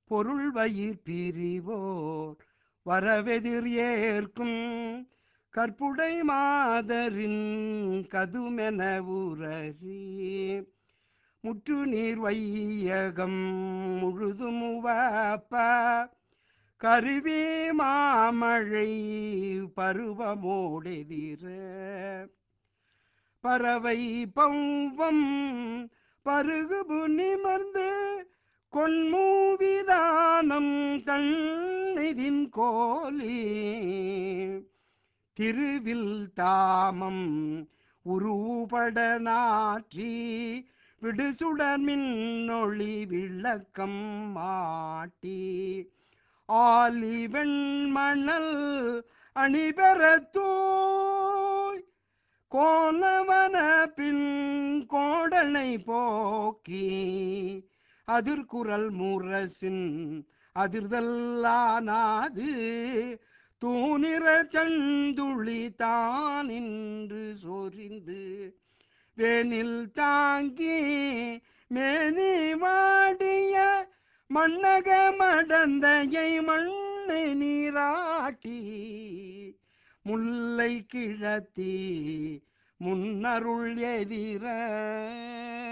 பொருள் வயிர் பிரிவோர் வரவெதிர் ஏற்கும் கற்புடை மாதரின் கதுமென உரறி முற்று நீர் வையகம் முழுதும் உவப்ப கருவி மாமழை பருவமோடெதிர பறவை பௌவம் பருகுபு நிமர்ந்து கொன்மூவிதானம் தன்னிதின் கோலி திருவில் தாமம் உருபட நாற்றி விடுசுடர் மின்னொளி விளக்கம் மாட்டி ஆலி வெண்மணல் அணிபெறத்தூய் கோலவன பின் கோடனை போக்கி அதிர்குரல் முரசின் அதிர்தல்லானாது தூணிற தந்துளி தானின்று சொரிந்து வேனில் தாங்கி மேனி வாடிய மண்ணக மடந்தையை மண்ணை நீராட்டி முல்லை கிழத்தி முன்னருள் எதிர